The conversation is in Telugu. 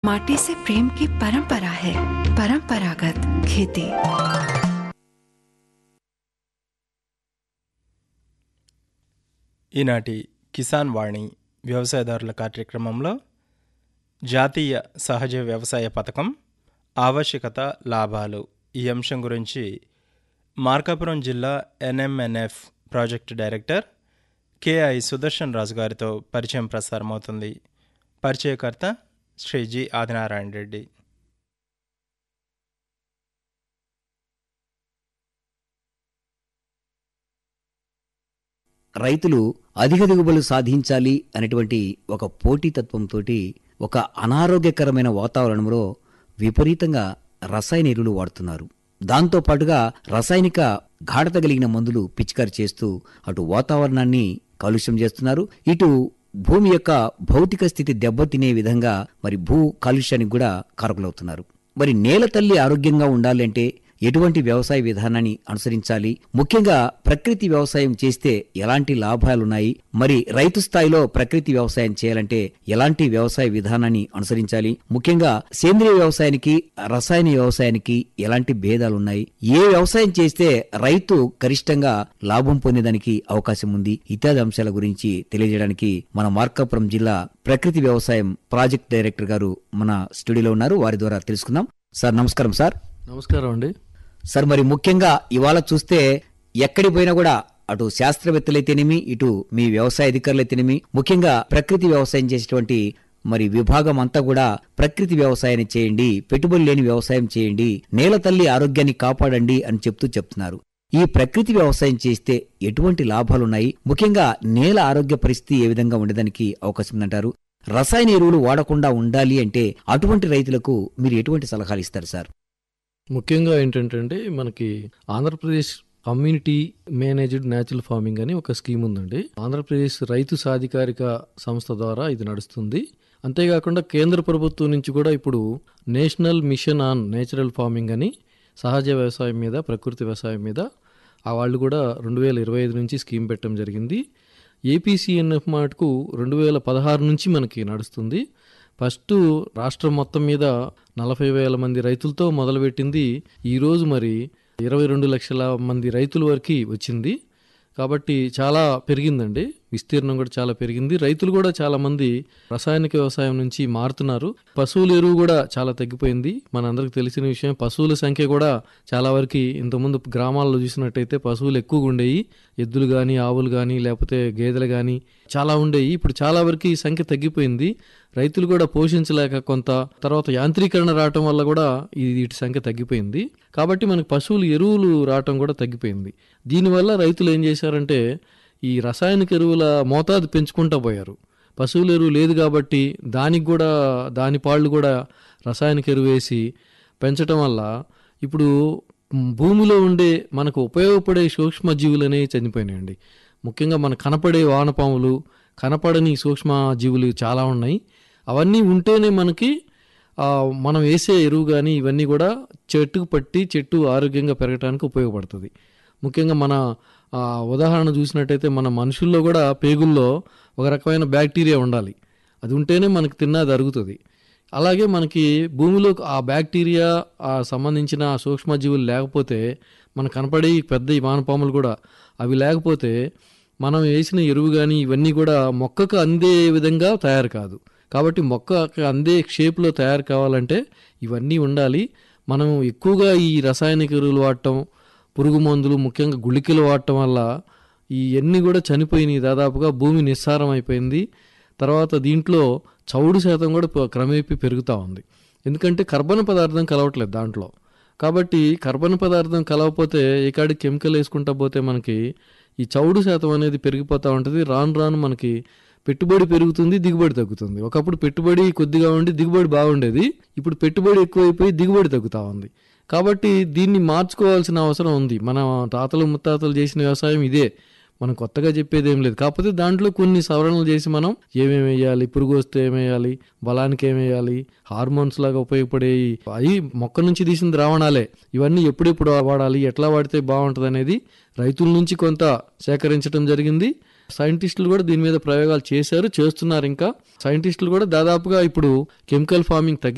माटी से प्रेम की परंपरा है परंपरागत खेती ఈనాటి కిసాన్ వాణి వ్యవసాయదారుల కార్యక్రమంలో జాతీయ సహజ వ్యవసాయ పథకం ఆవశ్యకత లాభాలు ఈ అంశం గురించి మార్కాపురం జిల్లా NMNF project director KI Sudarshan Raju గారితో పరిచయం ప్రసారమవుతుంది పరిచయకర్త శ్రీ జి ఆదినారాయణ రెడ్డి రైతులు అధిక దిగుబడులు సాధించాలి అనేటువంటి ఒక పోటీతత్వంతో ఒక అనారోగ్యకరమైన వాతావరణంలో విపరీతంగా రసాయన ఎరువులు వాడుతున్నారు దాంతో పాటుగా రసాయనిక గాఢత కలిగిన మందులు పిచికారి చేస్తూ అటు వాతావరణాన్ని కాలుష్యం చేస్తున్నారు ఇటు భూమి యొక్క భౌతిక స్థితి దెబ్బతినే విధంగా మరి భూ కాలుష్యానికి కూడా కారకులవుతున్నారు మరి నేల తల్లి ఆరోగ్యంగా ఉండాలి అంటే ఎటువంటి వ్యవసాయ విధానాన్ని అనుసరించాలి ముఖ్యంగా ప్రకృతి వ్యవసాయం చేస్తే ఎలాంటి లాభాలున్నాయి మరి రైతు స్థాయిలో ప్రకృతి వ్యవసాయం చేయాలంటే ఎలాంటి వ్యవసాయ విధానాన్ని అనుసరించాలి ముఖ్యంగా సేంద్రియ వ్యవసాయానికి రసాయన వ్యవసాయానికి ఎలాంటి భేదాలున్నాయి ఏ వ్యవసాయం చేస్తే రైతు గరిష్టంగా లాభం పొందేదానికి అవకాశం ఉంది ఇత్యాది అంశాల గురించి తెలియజేయడానికి మన మార్కాపురం జిల్లా ప్రకృతి వ్యవసాయం ప్రాజెక్ట్ డైరెక్టర్ గారు మన స్టూడియోలో ఉన్నారు వారి ద్వారా తెలుసుకుందాం సార్ నమస్కారం సార్ నమస్కారం అండి సార్ మరి ముఖ్యంగా ఇవాళ చూస్తే ఎక్కడికి పోయినా కూడా అటు శాస్త్రవేత్తలైతేనేమి ఇటు మీ వ్యవసాయ అధికారులైతేనేమి ముఖ్యంగా ప్రకృతి వ్యవసాయం చేసేటువంటి మరి విభాగం అంతా కూడా ప్రకృతి వ్యవసాయాన్ని చేయండి పెట్టుబడి లేని వ్యవసాయం చేయండి నేల తల్లి ఆరోగ్యాన్ని కాపాడండి అని చెప్తూ చెప్తున్నారు ఈ ప్రకృతి వ్యవసాయం చేస్తే ఎటువంటి లాభాలున్నాయి ముఖ్యంగా నేల ఆరోగ్య పరిస్థితి ఏ విధంగా ఉండేదానికి అవకాశం ఉందంటారు రసాయన ఎరువులు వాడకుండా ఉండాలి అంటే అటువంటి రైతులకు మీరు ఎటువంటి సలహాలు ఇస్తారు సార్ ముఖ్యంగా ఏంటంటే మనకి Andhra Pradesh community managed natural farming అని ఒక స్కీమ్ ఉందండి ఆంధ్రప్రదేశ్ రైతు సాధికారిక సంస్థ ద్వారా ఇది నడుస్తుంది అంతేకాకుండా కేంద్ర ప్రభుత్వం నుంచి కూడా ఇప్పుడు national mission on natural farming అని సహజ వ్యవసాయం మీద ప్రకృతి వ్యవసాయం మీద ఆ వాళ్ళు కూడా రెండు వేల ఇరవై ఐదు నుంచి స్కీమ్ పెట్టడం జరిగింది ఏపీసీఎన్ఎఫ్ మాటకు రెండు వేల పదహారు నుంచి మనకి నడుస్తుంది ఫస్ట్ రాష్ట్రం మొత్తం మీద నలభై వేల మంది రైతులతో మొదలుపెట్టింది ఈరోజు మరి ఇరవై రెండు లక్షల మంది రైతుల వరకు వచ్చింది కాబట్టి చాలా పెరిగిందండి విస్తీర్ణం కూడా చాలా పెరిగింది రైతులు కూడా చాలా మంది రసాయనిక వ్యవసాయం నుంచి మారుతున్నారు పశువుల ఎరువు కూడా చాలా తగ్గిపోయింది మనందరికి తెలిసిన విషయం పశువుల సంఖ్య కూడా చాలా వరకు ఇంతకుముందు గ్రామాల్లో చూసినట్టయితే పశువులు ఎక్కువగా ఉండేవి ఎద్దులు కానీ ఆవులు కానీ లేకపోతే గేదెలు కానీ చాలా ఉండేవి ఇప్పుడు చాలా వరకు ఈ సంఖ్య తగ్గిపోయింది రైతులు కూడా పోషించలేక కొంత తర్వాత యాంత్రీకరణ రావటం వల్ల కూడా ఈ వీటి సంఖ్య తగ్గిపోయింది కాబట్టి మనకి పశువులు ఎరువులు రావటం కూడా తగ్గిపోయింది దీనివల్ల రైతులు ఏం చేశారంటే ఈ రసాయనిక ఎరువుల మోతాదు పెంచుకుంటూ పోయారు పశువుల ఎరువు లేదు కాబట్టి దానికి కూడా దాని పాళ్ళు కూడా రసాయనిక ఎరువు వేసి పెంచటం వల్ల ఇప్పుడు భూమిలో ఉండే మనకు ఉపయోగపడే సూక్ష్మ జీవులు అనేవి చనిపోయినాయండి ముఖ్యంగా మన కనపడే వానపాములు కనపడని సూక్ష్మ జీవులు చాలా ఉన్నాయి అవన్నీ ఉంటేనే మనకి ఆ, మనం వేసే ఎరువు కానీ ఇవన్నీ కూడా చెట్టుకు పట్టి చెట్టు ఆరోగ్యంగా పెరగడానికి ఉపయోగపడుతుంది ముఖ్యంగా మన ఆ, ఉదాహరణ చూసినట్టయితే మన మనుషుల్లో కూడా పేగుల్లో ఒక రకమైన బ్యాక్టీరియా ఉండాలి అది ఉంటేనే మనకి తిన్నది అరుగుతుంది అలాగే మనకి భూమిలో ఆ బ్యాక్టీరియా ఆ సంబంధించిన సూక్ష్మజీవులు లేకపోతే మనకు కనపడే ఈ పెద్ద ఈ వానపాములు కూడా అవి లేకపోతే మనం వేసిన ఎరువు కానీ ఇవన్నీ కూడా మొక్కకు అందే విధంగా తయారు కాదు కాబట్టి మొక్కకు అందే షేప్లో తయారు కావాలంటే ఇవన్నీ ఉండాలి మనం ఎక్కువగా ఈ రసాయనిక ఎరువులు వాడటం పురుగు మందులు ముఖ్యంగా గుళికలు వాడటం వల్ల ఈ ఎన్ని కూడా చనిపోయినాయి దాదాపుగా భూమి నిస్సారం అయిపోయింది తర్వాత దీంట్లో చౌడు శాతం కూడా ప- క్రమేపీ పెరుగుతూ ఉంది ఎందుకంటే కర్బన పదార్థం కలవట్లేదు దాంట్లో కాబట్టి కర్బన పదార్థం కలవకపోతే ఏకాడి కెమికల్ వేసుకుంటా పోతే మనకి ఈ చౌడు శాతం అనేది పెరిగిపోతూ ఉంటుంది రాను రాను మనకి పెట్టుబడి పెరుగుతుంది దిగుబడి తగ్గుతుంది ఒకప్పుడు పెట్టుబడి కొద్దిగా ఉండి దిగుబడి బాగుండేది ఇప్పుడు పెట్టుబడి ఎక్కువైపోయి దిగుబడి తగ్గుతూ ఉంది కాబట్టి దీన్ని మార్చుకోవాల్సిన అవసరం ఉంది మన తాతలు ముత్తాతలు చేసిన వ్యవసాయం ఇదే మనం కొత్తగా చెప్పేది ఏం లేదు కాకపోతే దాంట్లో కొన్ని సవరణలు చేసి మనం ఏమేమి వేయాలి పురుగు వస్తే ఏమేయాలి బలానికి ఏమేయాలి హార్మోన్స్ లాగా ఉపయోగపడే అవి మొక్క నుంచి తీసిన ద్రావణాలే ఇవన్నీ ఎప్పుడెప్పుడు వాడాలి ఎట్లా వాడితే బాగుంటుంది అనేది రైతుల నుంచి కొంత సేకరించడం జరిగింది సైంటిస్టులు కూడా దీని మీద ప్రయోగాలు చేశారు చేస్తున్నారు ఇంకా సైంటిస్టులు కూడా దాదాపుగా ఇప్పుడు కెమికల్ ఫార్మింగ్ తగ్గి